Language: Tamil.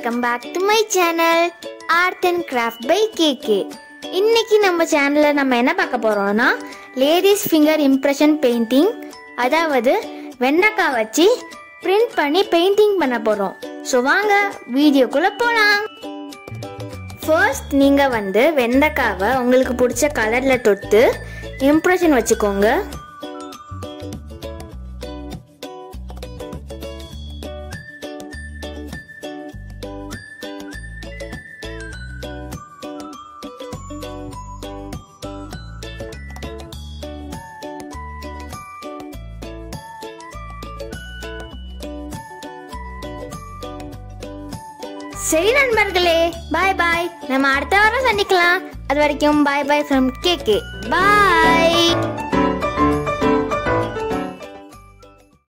welcome back to my channel art and craft by KK இன்னைக்கு நம்ம சேனலில் நம்ம என்ன பார்க்க போகிறோம்னா லேடிஸ் ஃபிங்கர் இம்ப்ரெஷன் பெயிண்டிங் அதாவது வெண்டைக்காய் வச்சு பிரிண்ட் பண்ணி பெயிண்டிங் பண்ண போகிறோம் ஸோ வாங்க வீடியோக்குள்ளே போகலாம் ஃபர்ஸ்ட் நீங்கள் வந்து வெண்டைக்காவை உங்களுக்கு பிடிச்ச கலரில் தொட்டு இம்ப்ரெஷன் வச்சுக்கோங்க சரி நண்பர்களே பாய் பாய் நம்ம அடுத்த வாரம் சந்திக்கலாம் அது வரைக்கும் பாய் பாய் ஃப்ரம் கேகே பாய்